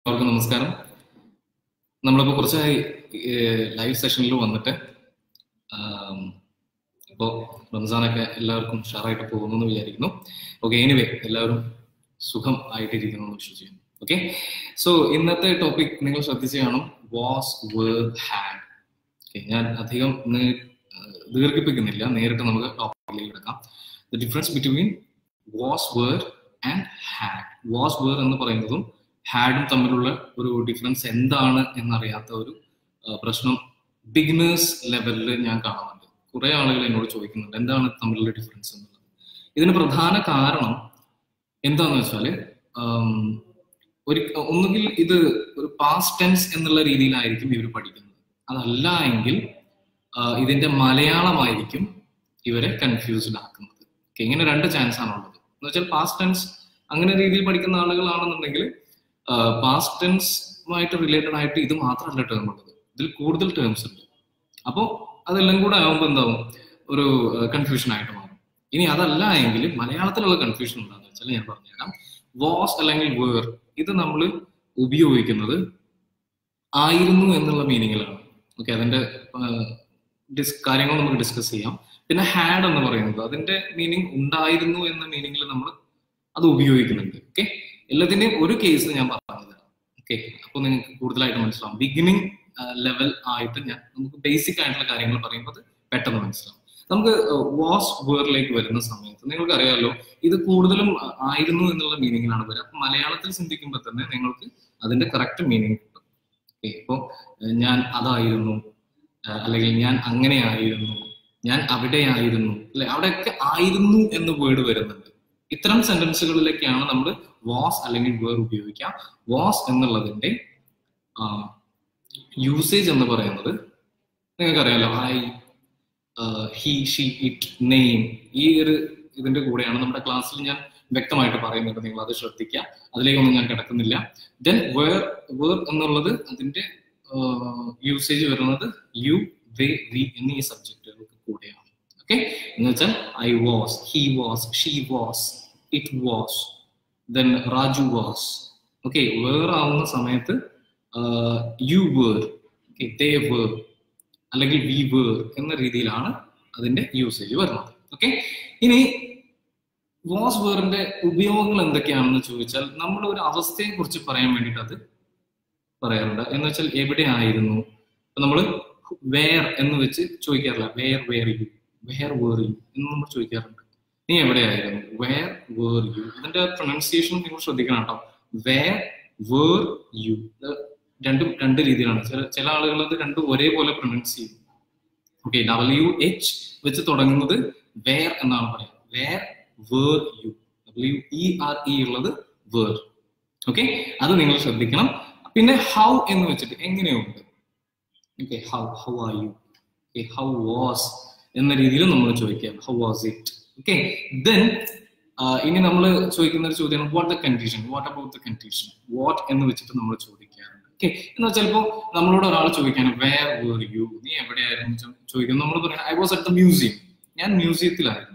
എല്ലാവർക്കും നമസ്കാരം നമ്മളിപ്പോൾ കുറച്ചായി ലൈവ് സെഷനിൽ വന്നിട്ട് ഇപ്പോൾ റംസാനൊക്കെ എല്ലാവർക്കും ഉഷാറായിട്ട് പോകുന്നു എന്ന് വിചാരിക്കുന്നു ഓക്കെ എനിവേ എല്ലാവരും സുഖം ആയിട്ടിരിക്കുന്നു എന്ന് വിശ്വസിക്കുന്നു ഓക്കെ സോ ഇന്നത്തെ ടോപ്പിക് നിങ്ങൾ ശ്രദ്ധിച്ച് കാണും വാസ് വേർ ഹാഡ് ഓക്കെ ഞാൻ അധികം നേ- ഏഹ് ദീർഘിപ്പിക്കുന്നില്ല നേരിട്ട് നമുക്ക് ടോപ്പിക്കിലേക്ക് എടുക്കാം the difference between was were and had was were എന്ന് പറയുന്നതും ഹാഡും തമ്മിലുള്ള ഒരു ഡിഫറൻസ് എന്താണ് എന്നറിയാത്ത ഒരു ആ, പ്രശ്നം ബിഗിനേഴ്സ് ലെവലിൽ ഞാൻ കാണുന്നുണ്ട് കുറെ ആളുകൾ എന്നോട് ചോദിക്കുന്നുണ്ട് എന്താണ് തമ്മിലുള്ള ഡിഫറൻസ് എന്നുള്ളത് ഇതിന് പ്രധാന കാരണം എന്താന്ന് വെച്ചാല് ആം, ഒരു ഒന്നുകിൽ ഇത് ഒരു പാസ്റ്റ് ടെൻസ് എന്നുള്ള രീതിയിലായിരിക്കും ഇവർ പഠിക്കുന്നത് അതല്ല എങ്കിൽ ആ, ഇതിന്റെ മലയാളമായിരിക്കും ഇവരെ കൺഫ്യൂസ്ഡ് ആക്കുന്നത് Okay, ഇങ്ങനെ രണ്ട് ചാൻസ് ആണുള്ളത് എന്ന് വെച്ചാൽ പാസ്റ്റ് ടെൻസ് അങ്ങനെ രീതിയിൽ പഠിക്കുന്ന ആളുകളാണെന്നുണ്ടെങ്കിൽ പാസ്റ്റ് ടെൻസുമായിട്ട് റിലേറ്റഡ് ആയിട്ട് ഇത് മാത്രമല്ല ടേം ഉള്ളത് ഇതിൽ കൂടുതൽ ടേംസ് ഉണ്ട് അപ്പോൾ അതെല്ലാം കൂടെ ആകുമ്പോൾ എന്താവും ഒരു കൺഫ്യൂഷൻ ആയിട്ട് മാറും ഇനി അതല്ല എങ്കിൽ മലയാളത്തിലുള്ള കൺഫ്യൂഷൻ എന്താണെന്ന് വെച്ചാൽ ഞാൻ പറഞ്ഞുതരാം വാസ് അല്ലെങ്കിൽ വേർ ഇത് നമ്മൾ ഉപയോഗിക്കുന്നത് ആയിരുന്നു എന്നുള്ള മീനിങ്ങിലാണ് ഓക്കെ അതിന്റെ ഡിസ് കാര്യങ്ങൾ നമുക്ക് ഡിസ്കസ് ചെയ്യാം പിന്നെ ഹാഡ് എന്ന് പറയുന്നത് അതിന്റെ മീനിങ് ഉണ്ടായിരുന്നു എന്ന മീനിങ്ങിൽ നമ്മൾ അത് ഉപയോഗിക്കുന്നുണ്ട് ഓക്കെ എല്ലാത്തിന്റെയും ഒരു കേസ് ഞാൻ പറഞ്ഞു തരാം ഓക്കെ അപ്പൊ നിങ്ങൾക്ക് കൂടുതലായിട്ട് മനസ്സിലാവും ബിഗിനിങ് ലെവൽ ആയിട്ട് ഞാൻ നമുക്ക് ബേസിക് ആയിട്ടുള്ള കാര്യങ്ങൾ പറയുമ്പോൾ അത് പെട്ടെന്ന് മനസ്സിലാവും നമുക്ക് വാസ് വേറിലേക്ക് വരുന്ന സമയത്ത് നിങ്ങൾക്ക് അറിയാമല്ലോ ഇത് കൂടുതലും ആ, ആയിരുന്നു എന്നുള്ള മീനിങ്ങിലാണ് വരിക അപ്പൊ മലയാളത്തിൽ ചിന്തിക്കുമ്പോൾ തന്നെ നിങ്ങൾക്ക് അതിന്റെ കറക്റ്റ് മീനിങ് കിട്ടും ഓക്കെ ഇപ്പൊ ഏഹ്, ഞാൻ അതായിരുന്നു ആ, അല്ലെങ്കിൽ ഞാൻ അങ്ങനെയായിരുന്നു ഞാൻ അവിടെയായിരുന്നു അല്ലെ അവിടെയൊക്കെ ആയിരുന്നു എന്ന് വേർഡ് വരുന്നുണ്ട് ഇത്തരം സെന്റൻസുകളിലേക്കാണ് നമ്മൾ വാസ് അല്ലെങ്കിൽ വേർ ഉപയോഗിക്കാം വാസ് എന്നുള്ളതിന്റെ യൂസേജ് എന്ന് പറയുന്നത് നിങ്ങൾക്കറിയാലോ I he she it name ഈ ഒരു ഇതിന്റെ കൂടെയാണ് നമ്മുടെ ക്ലാസ്സിൽ ഞാൻ വ്യക്തമായിട്ട് പറയുന്നുണ്ട് നിങ്ങൾ അത് ശ്രദ്ധിക്കുക അതിലേക്കൊന്നും ഞാൻ കിടക്കുന്നില്ല ദെൻ വേർ വേർ എന്നുള്ളത് അതിന്റെ യൂസേജ് വരുന്നത് യു ദേ വി എന്നീ സബ്ജക്റ്റുകൾക്ക് കൂടെയാണ് ഓക്കെ എന്ന് വെച്ചാൽ I was he was she was it was then Raju was okay were ആവുന്ന സമയത്ത് യു വേർ ദേ വേർ അല്ലെങ്കിൽ വി വേർ എന്ന രീതിയിലാണ് അതിന്റെ യൂസേജ് വരുന്നത് ഓക്കെ ഇനി വാസ് വേറിന്റെ ഉപയോഗങ്ങൾ എന്തൊക്കെയാണെന്ന് ചോദിച്ചാൽ നമ്മൾ ഒരു അവസ്ഥയെ കുറിച്ച് പറയാൻ വേണ്ടിയിട്ട് അത് പറയാറുണ്ട് എന്ന് വെച്ചാൽ എവിടെ ആയിരുന്നു ഇപ്പൊ നമ്മള് വേർ എന്ന് വെച്ച് ചോദിക്കാറില്ല where were you where were you എന്ന് നമ്മൾ ചോദിക്കാറുണ്ട് നീ എവിടെയായിരുന്നു വേർ വേർ യു ഇതിന്റെ പ്രൊനൗൺസിയേഷൻ നിങ്ങൾ ശ്രദ്ധിക്കണം കേട്ടോ വേർ വേർ യു രണ്ടും രണ്ട് രീതിയിലാണ് ചില ചില ആളുകൾ അത് രണ്ടും ഒരേപോലെ പ്രൊനൗൺസ് ചെയ്യും ഓക്കെ ഡബ്ല്യു എച്ച് വെച്ച് തുടങ്ങുന്നത് വേർ എന്നാണ് പറയുന്നത് where were you W E R E ഉള്ളത് വേർ ഓക്കെ അത് നിങ്ങൾ ശ്രദ്ധിക്കണം പിന്നെ ഹൗ എന്ന് വെച്ചിട്ട് എങ്ങനെയുണ്ട് okay how how are you okay how was എന്ന രീതിയിൽ നമ്മൾ ചോദിക്കാം how was it okay then ഇനി നമ്മൾ ചോദിക്കുന്ന ഒരു ചോദ്യമാണ് what the condition what about the condition what എന്ന് വെച്ചിട്ട് നമ്മൾ ചോദിക്കാറുണ്ട് ഓക്കെ എന്ന് വെച്ചാൽ ചിലപ്പോൾ നമ്മളോട് ഒരാൾ ചോദിക്കാണ് വേർ വേർ യു നീ എവിടെയായിരുന്നു ചോ- ചോദിക്കുന്നു നമ്മൾ പറയാം I was at the museum ഞാൻ മ്യൂസിയത്തിലായിരുന്നു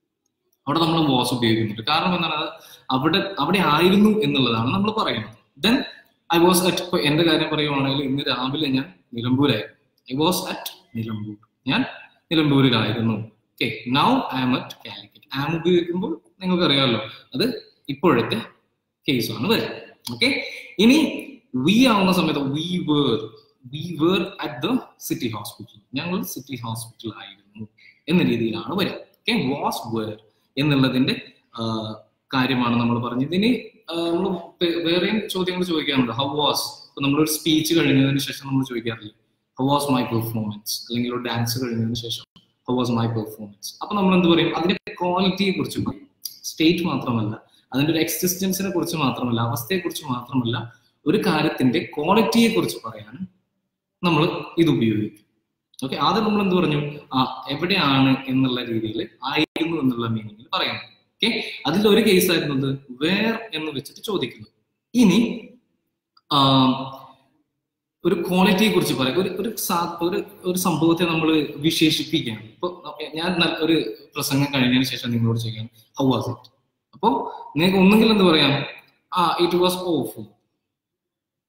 അവിടെ നമ്മൾ വാസ് ഉപയോഗിക്കുന്നുണ്ട് കാരണം എന്താണ് അത് അവിടെ അവിടെ ആയിരുന്നു എന്നുള്ളതാണ് നമ്മൾ പറയുന്നത് ദെൻ ഐ വാസ് അറ്റ് ഇപ്പൊ എന്റെ കാര്യം പറയുവാണെങ്കിൽ ഇന്ന് രാവിലെ ഞാൻ നിലമ്പൂരായിരുന്നു ഐ വാസ് അറ്റ് നിലമ്പൂർ ഞാൻ നിലമ്പൂരിലായിരുന്നു okay now I am at Calicut am ഉപയോഗിക്കുമ്പോൾ നിങ്ങൾക്ക് അറിയാമല്ലോ അത് ഇപ്പോഴത്തെ കേസാണ് വരിക ഓക്കെ ഇനി വി ആവുന്ന സമയത്ത് we were we were at the city hospital ഞങ്ങൾ സിറ്റി ഹോസ്പിറ്റൽ ആയിരുന്നു എന്ന രീതിയിലാണ് വരിക ഓക്കെ വാസ് വേർ എന്നുള്ളതിന്റെ ആ, കാര്യമാണ് നമ്മൾ പറഞ്ഞത് ഇനി നമ്മൾ വേറെയും ചോദ്യങ്ങൾ ചോദിക്കാറുണ്ട് ഹൗ വാസ് ഇപ്പൊ നമ്മളൊരു സ്പീച്ച് കഴിഞ്ഞതിന് ശേഷം നമ്മൾ ചോദിക്കാറില്ലേ ഹൗ വാസ് മൈ പെർഫോമൻസ് അല്ലെങ്കിൽ ഒരു ഡാൻസ് കഴിഞ്ഞതിന് ശേഷം ഹൗ വാസ് മൈ പെർഫോമൻസ് അപ്പൊ നമ്മൾ എന്ത് പറയും അതിന്റെ ക്വാളിറ്റിയെ കുറിച്ച് പറയും സ്റ്റേറ്റ് മാത്രമല്ല അതിന്റെ ഒരു എക്സിസ്റ്റൻസിനെ കുറിച്ച് മാത്രമല്ല അവസ്ഥയെ കുറിച്ച് മാത്രമല്ല ഒരു കാര്യത്തിന്റെ ക്വാളിറ്റിയെ കുറിച്ച് പറയാനും നമ്മൾ ഇത് ഉപയോഗിക്കും ഓക്കെ ആദ്യം നമ്മൾ എന്ത് പറഞ്ഞു ആ എവിടെയാണ് എന്നുള്ള രീതിയിൽ ആയിരുന്നു എന്നുള്ള മീനിങ്ങിൽ പറയുന്നത് ഓക്കെ അതിൽ ഒരു കേസ് ആയിരുന്നത് വേർ എന്ന് വെച്ചിട്ട് ചോദിക്കുന്നത് ഇനി ആം, ഒരു ക്വാളിറ്റിയെ കുറിച്ച് പറയാം ഒരു ഒരു സാ- ഒരു ഒരു സംഭവത്തെ നമ്മൾ വിശേഷിപ്പിക്കുകയാണ് ഇപ്പൊ ഞാൻ നല്ല ഒരു പ്രസംഗം കഴിഞ്ഞതിന് ശേഷം നിങ്ങളോട് ചോദിക്കാം ഹൗ വാസ് ഇറ്റ് അപ്പോ നിങ്ങൾക്ക് ഒന്നുകിൽ എന്ത് പറയാം ആ ഇറ്റ് വാസ് ഓഫുൾ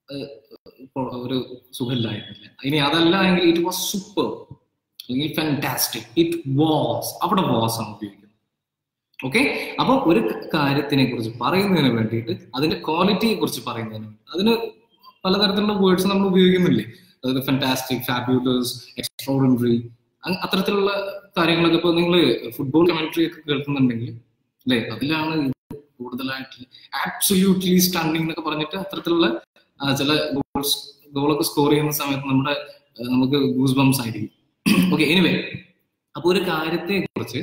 ഒരു സുഖമില്ലായിരുന്നില്ല ഇനി അതല്ല എങ്കിൽ ഇറ്റ് വാസ് സൂപ്പർ അല്ലെങ്കിൽ ഫാന്റാസ്റ്റിക് ഇറ്റ് വാസ് അവിടെ വാസ് ആണ് ഉപയോഗിക്കുന്നത് ഓക്കെ അപ്പോൾ ഒരു കാര്യത്തിനെ കുറിച്ച് പറയുന്നതിന് വേണ്ടിയിട്ട് അതിന്റെ ക്വാളിറ്റിയെ കുറിച്ച് പറയുന്നതിന് വേണ്ടി അതിന് പലതരത്തിലുള്ള വേർഡ്സ് നമ്മൾ ഉപയോഗിക്കുന്നില്ലേ അതായത് ഫാന്റാസ്റ്റിക് ഫാബ്യൂലസ് എക്സ്ട്രോർഡിനറി അത്തരത്തിലുള്ള കാര്യങ്ങളൊക്കെ ഇപ്പോൾ നിങ്ങൾ ഫുട്ബോൾ കമന്ററി ഒക്കെ കേൾക്കുന്നുണ്ടെങ്കിൽ അല്ലേ അതിലാണ് കൂടുതലായിട്ട് ആബ്സല്യൂട്ട്ലി സ്റ്റാൻഡിങ് എന്നൊക്കെ പറഞ്ഞിട്ട് അത്തരത്തിലുള്ള ചില ഗോൾസ് ഗോളൊക്കെ സ്കോർ ചെയ്യുന്ന സമയത്ത് നമ്മുടെ നമുക്ക് ഗൂസ് ബംസ് ആയിരിക്കും ഓക്കെ എനിവേ അപ്പൊ ഒരു കാര്യത്തെ കുറിച്ച്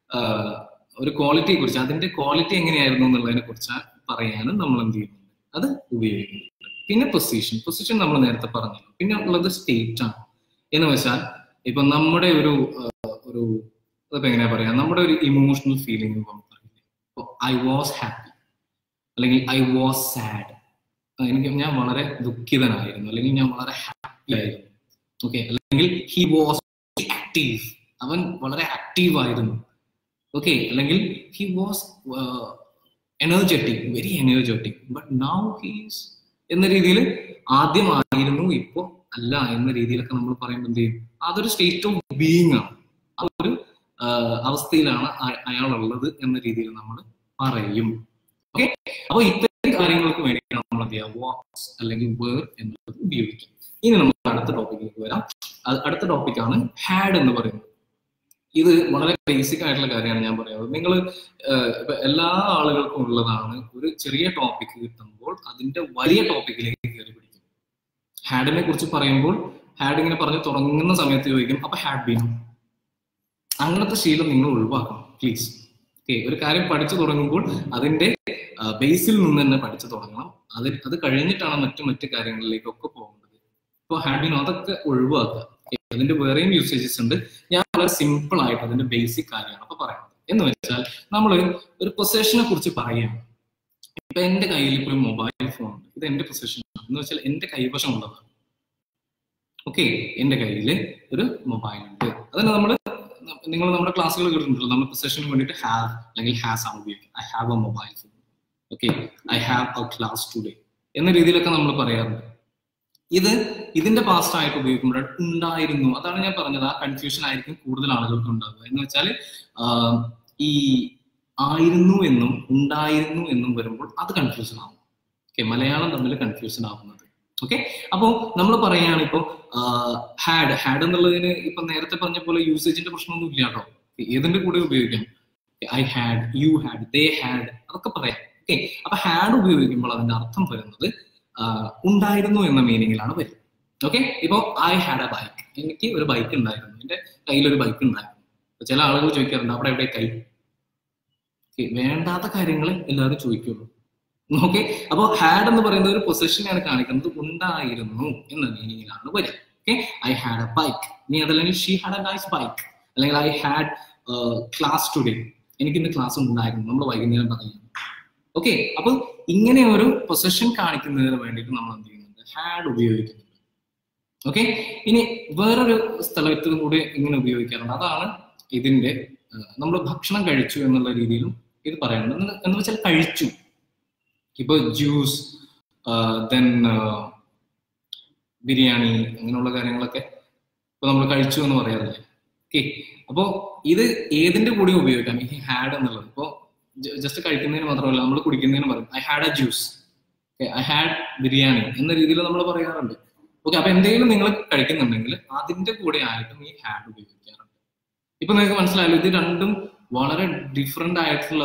ഒരു ക്വാളിറ്റിയെ കുറിച്ച് അതിന്റെ ക്വാളിറ്റി എങ്ങനെയായിരുന്നു എന്നുള്ളതിനെ കുറിച്ച് പറയാനും നമ്മൾ എന്ത് ചെയ്യുന്നുണ്ട് അത് ഉപയോഗിക്കുന്നുണ്ട് പിന്നെ പൊസിഷൻ പൊസിഷൻ നമ്മൾ നേരത്തെ പറഞ്ഞു പിന്നെ ഉള്ളത് സ്റ്റേറ്റ് ആണ് എന്ന് വെച്ചാൽ ഇപ്പൊ നമ്മുടെ ഒരു ഒരു അതിപ്പോ എങ്ങനെയാ പറയാ നമ്മുടെ ഒരു ഇമോഷണൽ ഫീലിംഗ് പറയില്ലേ ഇപ്പൊ ഐ വാസ് ഹാപ്പി അല്ലെങ്കിൽ ഐ വാസ് സാഡ് എനിക്ക് ഞാൻ വളരെ ദുഃഖിതനായിരുന്നു അല്ലെങ്കിൽ ഞാൻ വളരെ ഹാപ്പി ആയിരുന്നു ഓക്കെ അല്ലെങ്കിൽ ഹി വാസ് ആക്റ്റീവ് അവൻ വളരെ ആക്റ്റീവ് ആയിരുന്നു ഓക്കെ അല്ലെങ്കിൽ he was energetic very energetic but now he's എന്ന രീതിയിൽ ആദ്യമായിരുന്നു ഇപ്പോ അല്ല എന്ന രീതിയിലൊക്കെ നമ്മൾ പറയുമ്പോൾ എന്ത് ചെയ്യും അതൊരു സ്റ്റേറ്റ് ഓഫ് ബീയിങ് ആണ് ആ ഒരു അവസ്ഥയിലാണ് അയാൾ ഉള്ളത് എന്ന രീതിയിൽ നമ്മൾ പറയും ഓക്കെ അപ്പൊ ഇത്തരം കാര്യങ്ങൾക്ക് വേണ്ടിയിട്ടാണ് നമ്മൾ എന്ത് ചെയ്യുക വാക്സ് അല്ലെങ്കിൽ വേർ എന്നുള്ളത് ഉപയോഗിക്കുക ഇനി നമുക്ക് അടുത്ത ടോപ്പിക്കിലേക്ക് വരാം അടുത്ത ടോപ്പിക്കാണ് ഹാഡ് എന്ന് പറയുന്നത് ഇത് വളരെ ബേസിക് ആയിട്ടുള്ള കാര്യമാണ് ഞാൻ പറയുന്നത് നിങ്ങൾ ഇപ്പൊ എല്ലാ ആളുകൾക്കും ഉള്ളതാണ് ഒരു ചെറിയ ടോപ്പിക് കിട്ടുമ്പോൾ അതിന്റെ വലിയ ടോപ്പിക്കിലേക്ക് കയറി പിടിക്കും ഹാഡിനെ കുറിച്ച് പറയുമ്പോൾ ഹാഡ് ഇങ്ങനെ പറഞ്ഞ് തുടങ്ങുന്ന സമയത്ത് ചോദിക്കും അപ്പൊ ഹാഡ് ബീൻ അങ്ങനത്തെ ശീലം നിങ്ങൾ ഒഴിവാക്കണം പ്ലീസ് ഓക്കെ ഒരു കാര്യം പഠിച്ചു തുടങ്ങുമ്പോൾ അതിന്റെ ബേസിൽ നിന്ന് തന്നെ പഠിച്ചു തുടങ്ങണം അത് അത് കഴിഞ്ഞിട്ടാണ് മറ്റു മറ്റു കാര്യങ്ങളിലേക്കൊക്കെ പോകുന്നത് ഇപ്പോൾ ഹാഡ് ബീൻ അതൊക്കെ ഒഴിവാക്കുക അതിന്റെ വേറെയും യൂസേജസ് ഉണ്ട് ഞാൻ വളരെ സിമ്പിൾ ആയിട്ട് അതിന്റെ ബേസിക് കാര്യമാണ് അപ്പൊ പറയുന്നത് എന്ന് വെച്ചാൽ നമ്മൾ ഒരു പൊസഷനെ കുറിച്ച് പറയുകയാണ് ഇപ്പൊ എന്റെ കയ്യിൽ ഇപ്പോൾ ഒരു മൊബൈൽ ഫോൺ ഉണ്ട് ഇത് എന്റെ പൊസിഷൻ എന്ന് വെച്ചാൽ എന്റെ കൈവശം ഉള്ളതാണ് ഓക്കെ എന്റെ കയ്യിൽ ഒരു മൊബൈൽ ഉണ്ട് അതിന് നമ്മൾ നിങ്ങൾ നമ്മുടെ ക്ലാസ്സുകൾ കേട്ടിട്ടുണ്ടല്ലോ നമ്മൾ പൊസഷന് വേണ്ടിയിട്ട് ഹാവ് അല്ലെങ്കിൽ ഹാസ് ആണ് ഉപയോഗിക്കുക I have a mobile phone okay I have a class today എന്ന രീതിയിലൊക്കെ നമ്മൾ പറയാറുണ്ട് ഇത് ഇതിന്റെ പാസ്റ്റ് ആയിട്ട് ഉപയോഗിക്കുമ്പോൾ ഉണ്ടായിരുന്നു അതാണ് ഞാൻ പറഞ്ഞത് ആ കൺഫ്യൂഷൻ ആയിരിക്കും കൂടുതൽ ആളുകൾക്ക് ഉണ്ടാവുക എന്ന് വെച്ചാൽ ഈ ആയിരുന്നു എന്നും ഉണ്ടായിരുന്നു എന്നും വരുമ്പോൾ അത് കൺഫ്യൂഷൻ ആവും ഓക്കെ മലയാളം തമ്മിൽ കൺഫ്യൂഷൻ ആവുന്നത് ഓക്കെ അപ്പോ നമ്മൾ പറയുകയാണ് ഇപ്പോ ഹാഡ് ഹാഡ് എന്നുള്ളതിന് ഇപ്പൊ നേരത്തെ പറഞ്ഞ പോലെ യൂസേജിന്റെ പ്രശ്നമൊന്നും ഇല്ല കേട്ടോ ഏതിന്റെ കൂടെ ഉപയോഗിക്കാം I had you had they had അതൊക്കെ പറയാം ഓക്കെ അപ്പൊ ഹാഡ് ഉപയോഗിക്കുമ്പോൾ അതിന്റെ അർത്ഥം വരുന്നത് ഉണ്ടായിരുന്നു എന്ന മീനിങ്ങിലാണ് വരുന്നത് ഓക്കെ ഇപ്പോ ഐ ഹാഡ് എ ബൈക്ക് എനിക്ക് ഒരു ബൈക്ക് ഉണ്ടായിരുന്നു എന്റെ കയ്യിൽ ഒരു ബൈക്ക് ഉണ്ടായിരുന്നു ചില ആളുകൾ ചോദിക്കാറുണ്ട് അവിടെ എവിടെ കൈ വേണ്ടാത്ത കാര്യങ്ങൾ എല്ലാവരും ചോദിക്കുള്ളൂ ഓക്കെ അപ്പോൾ ഹാഡ് എന്ന് പറയുന്നത് ഒരു പൊസിഷനെയാണ് കാണിക്കുന്നത് ഉണ്ടായിരുന്നു എന്ന മീനിങ്ങിലാണ് വരിക okay I had a bike നീ അതല്ലെങ്കിൽ she had a nice bike അല്ലെങ്കിൽ ഐ ഹാഡ് ക്ലാസ് ടുഡേ എനിക്ക് ഇന്ന് ക്ലാസ് ഉണ്ടായിരുന്നു നമ്മൾ വൈകുന്നേരം പറയുന്നത് ഓക്കെ അപ്പൊ ഇങ്ങനെ ഒരു പൊസിഷൻ കാണിക്കുന്നതിന് വേണ്ടിയിട്ട് നമ്മൾ എന്ത് ചെയ്യുന്നുണ്ട് ഹാഡ് ഉപയോഗിക്കുന്നുണ്ട് ഓക്കെ ഇനി വേറൊരു സ്ഥലത്തും കൂടി ഇങ്ങനെ ഉപയോഗിക്കാറുണ്ട് അതാണ് ഇതിന്റെ നമ്മൾ ഭക്ഷണം കഴിച്ചു എന്നുള്ള രീതിയിലും ഇത് പറയുന്നുണ്ട് എന്ന് വെച്ചാൽ കഴിച്ചു ഇപ്പൊ ജ്യൂസ് ദെൻ ബിരിയാണി അങ്ങനെയുള്ള കാര്യങ്ങളൊക്കെ ഇപ്പൊ നമ്മൾ കഴിച്ചു എന്ന് പറയാറില്ലേ ഓക്കെ അപ്പോ ഇത് ഏതിന്റെ കൂടെ ഉപയോഗിക്കാം ഈ ഹാഡ് എന്നുള്ളത് ഇപ്പോ ജസ്റ്റ് കഴിക്കുന്നതിന് മാത്രമല്ല നമ്മൾ കുടിക്കുന്നതിന് പറയും I had a juice I had biryani എന്ന രീതിയിൽ നമ്മൾ പറയാറുണ്ട് ഓക്കെ അപ്പൊ എന്തെങ്കിലും നിങ്ങൾ കഴിക്കുന്നുണ്ടെങ്കിൽ അതിന്റെ കൂടെ ആയിട്ടും ഈ ഹാഡ് ഉപയോഗിക്കാറുണ്ട് ഇപ്പൊ നിങ്ങൾക്ക് മനസ്സിലായല്ലോ ഇത് രണ്ടും വളരെ ഡിഫറെന്റ് ആയിട്ടുള്ള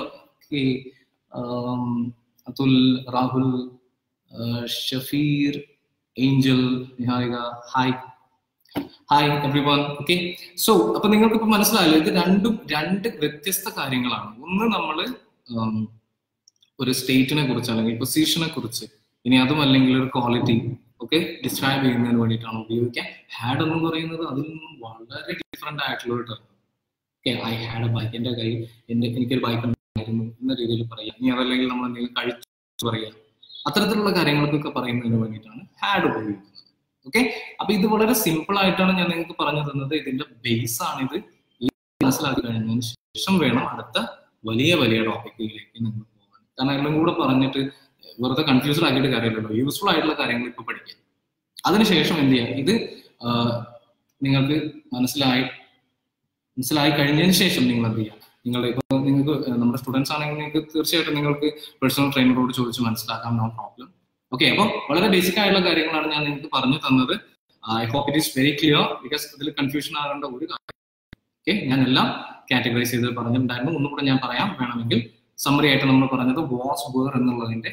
Atul Rahul Shafeer Angel Niharika hi hi everyone okay so അപ്പൊ നിങ്ങൾക്ക് ഇപ്പൊ മനസ്സിലായല്ലോ ഇത് രണ്ടും രണ്ട് വ്യത്യസ്ത കാര്യങ്ങളാണ് ഒന്ന് നമ്മൾ ഒരു സ്റ്റേറ്റിനെ കുറിച്ച് അല്ലെങ്കിൽ പൊസിഷനെ കുറിച്ച് ഇനി അതും അല്ലെങ്കിൽ ഒരു ക്വാളിറ്റി ഓക്കെ ഡിസ്ക്രൈബ് ചെയ്യുന്നതിന് വേണ്ടിയിട്ടാണ് ഉപയോഗിക്കുക ഹാഡ് എന്ന് പറയുന്നത് അതിൽ നിന്നും വളരെ ഡിഫറെന്റ് ആയിട്ടുള്ള ഒരു term okay I had a bike എന്റെ കയ്യിൽ എന്റെ എനിക്കൊരു ബൈക്ക് ഉണ്ടായിരുന്നു എന്ന രീതിയിൽ പറയാം ഇനി അതല്ലെങ്കിൽ നമ്മൾ എന്തെങ്കിലും കഴിച്ചു പറയാം അത്തരത്തിലുള്ള കാര്യങ്ങൾക്കൊക്കെ പറയുന്നതിന് വേണ്ടിയിട്ടാണ് ഹാഡ് ഉപയോഗിക്കുന്നത് ഓക്കെ അപ്പൊ ഇത് വളരെ സിമ്പിൾ ആയിട്ടാണ് ഞാൻ നിങ്ങൾക്ക് പറഞ്ഞു തന്നത് ഇതിന്റെ ബേസ് ആണ് ഇത് മനസ്സിലാക്കി കഴിഞ്ഞതിന് ശേഷം വേണം അടുത്ത വലിയ വലിയ ടോപ്പിക്കുകളിലേക്ക് നിങ്ങൾ പോകാൻ കാരണം എല്ലാം കൂടെ പറഞ്ഞിട്ട് വെറുതെ കൺഫ്യൂസ്ഡ് ആക്കിയിട്ട് കാര്യമില്ലല്ലോ യൂസ്ഫുൾ ആയിട്ടുള്ള കാര്യങ്ങൾ ഇപ്പൊ പഠിക്കുക അതിനുശേഷം എന്ത് ചെയ്യുക ഇത് ആ, നിങ്ങൾക്ക് മനസ്സിലായി മനസ്സിലായി കഴിഞ്ഞതിന് ശേഷം നിങ്ങൾ എന്ത് ചെയ്യുക നിങ്ങളുടെ ഇപ്പൊ നിങ്ങൾക്ക് നമ്മുടെ സ്റ്റുഡൻസ് ആണെങ്കിൽ നിങ്ങൾക്ക് തീർച്ചയായിട്ടും നിങ്ങൾക്ക് പേഴ്സണൽ ട്രെയിനറോട് ചോദിച്ച് മനസ്സിലാക്കാം നോ പ്രോബ്ലം ഓക്കെ അപ്പോൾ വളരെ ബേസിക് ആയിട്ടുള്ള കാര്യങ്ങളാണ് ഞാൻ നിങ്ങൾക്ക് പറഞ്ഞു തന്നത് I hope it is very clear because ഇതിൽ കൺഫ്യൂഷൻ ആകേണ്ട ഒരു കാര്യം ഓക്കെ ഞാൻ എല്ലാം കാറ്റഗറൈസ് ചെയ്ത് പറഞ്ഞിട്ടുണ്ടായിരുന്നു ഒന്നുകൂടെ ഞാൻ പറയാം വേണമെങ്കിൽ സമ്മറി ആയിട്ട് നമ്മൾ പറഞ്ഞത് വാസ് വേർ എന്നുള്ളതിന്റെ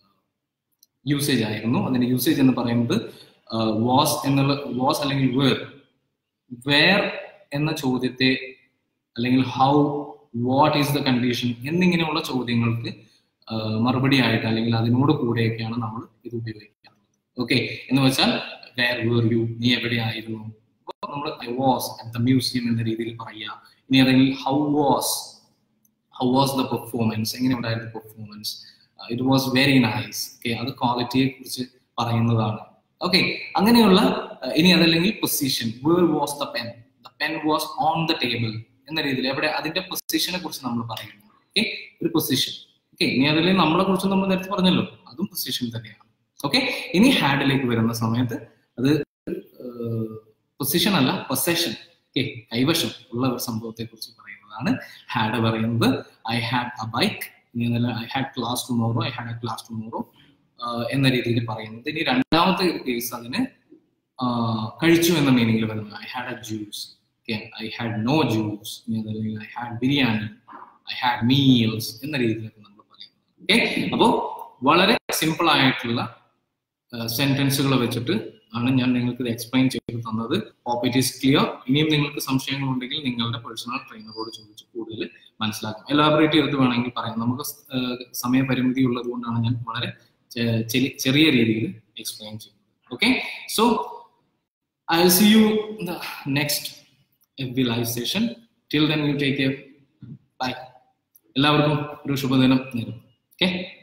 യൂസേജ് ആയിരുന്നു അതിന്റെ യൂസേജ് എന്ന് പറയുന്നത് വാസ് എന്നുള്ള വാസ് അല്ലെങ്കിൽ വേർ വേർ എന്ന ചോദ്യത്തെ അല്ലെങ്കിൽ how what is the condition എന്നിങ്ങനെയുള്ള ചോദ്യങ്ങൾക്ക് ആ, മറുപടി ആയിട്ട് അല്ലെങ്കിൽ അതിനോട് കൂടെയൊക്കെയാണ് നമ്മൾ ഇത് ഉപയോഗിക്കുന്നത് ഓക്കെ എന്ന് വെച്ചാൽ വേർ വേർ യു നീ എവിടെയായിരുന്നു നമ്മൾ I was at the museum എന്ന രീതിയിൽ പറയുക ഇനി അതെങ്കിൽ how was how was the performance എങ്ങനെ ഉണ്ടായിരുന്നു performance it was very nice okay അത് ക്വാളിറ്റിയെ കുറിച്ച് പറയുന്നതാണ് ഓക്കെ അങ്ങനെയുള്ള uh, ഇനി അതല്ലെങ്കിൽ position where was the pen the pen was on the table എന്ന രീതിയിൽ എവിടെ അതിന്റെ പൊസിഷനെ കുറിച്ച് നമ്മൾ പറയുന്നു ഓക്കെ ഒരു പൊസിഷൻ ഓക്കെ ഇനി അതിൽ നമ്മളെ കുറിച്ച് നമ്മൾ നേരത്തെ പറഞ്ഞല്ലോ അതും പൊസിഷൻ തന്നെയാണ് ഓക്കെ ഇനി ഹാഡിലേക്ക് വരുന്ന സമയത്ത് അത് പൊസിഷൻ അല്ല പൊസഷൻ ഓക്കെ കൈവശം ഉള്ള ഒരു സംഭവത്തെ കുറിച്ച് പറയുന്നതാണ് ഹാഡ് പറയുന്നത് ഐ ഹാഡ് എ ബൈക്ക് ഇനി അതല്ല I had class tomorrow I had a class tomorrow എന്ന രീതിയിൽ പറയുന്നത് ഇനി രണ്ടാമത്തെ ഒരു കേസ് അതിന് ആ, കഴിച്ചു എന്ന മീനിങ്ങിൽ വരുന്നത് I had a juice I had no juice ഇനി അതല്ലെങ്കിൽ I had biryani I had meals എന്ന രീതിയിലൊക്കെ നമ്മൾ പറയുന്നത് ഓക്കെ അപ്പോൾ വളരെ സിമ്പിൾ ആയിട്ടുള്ള സെന്റൻസുകൾ വെച്ചിട്ട് ആണ് ഞാൻ നിങ്ങൾക്ക് ഇത് എക്സ്പ്ലെയിൻ ചെയ്ത് തന്നത് ഹോപ്പ് ഇറ്റ് ഈസ് ക്ലിയർ ഇനിയും നിങ്ങൾക്ക് സംശയങ്ങൾ ഉണ്ടെങ്കിൽ നിങ്ങളുടെ പേഴ്സണൽ ട്രെയിനറോട് ചോദിച്ച് കൂടുതൽ മനസ്സിലാക്കും എലാബറേറ്റ് ചെയ്തിട്ട് വേണമെങ്കിൽ പറയാം നമുക്ക് സ്- ഏഹ് സമയപരിമിതി ഉള്ളത് കൊണ്ടാണ് ഞാൻ വളരെ ചെ- ചെറി- ചെറിയ രീതിയിൽ എക്സ്പ്ലെയിൻ ചെയ്യുന്നത് okay so I will see you the next F B live session till then you take care bye എല്ലാവർക്കും ഒരു ശുഭദിനം നേരുന്നു ഓക്കെ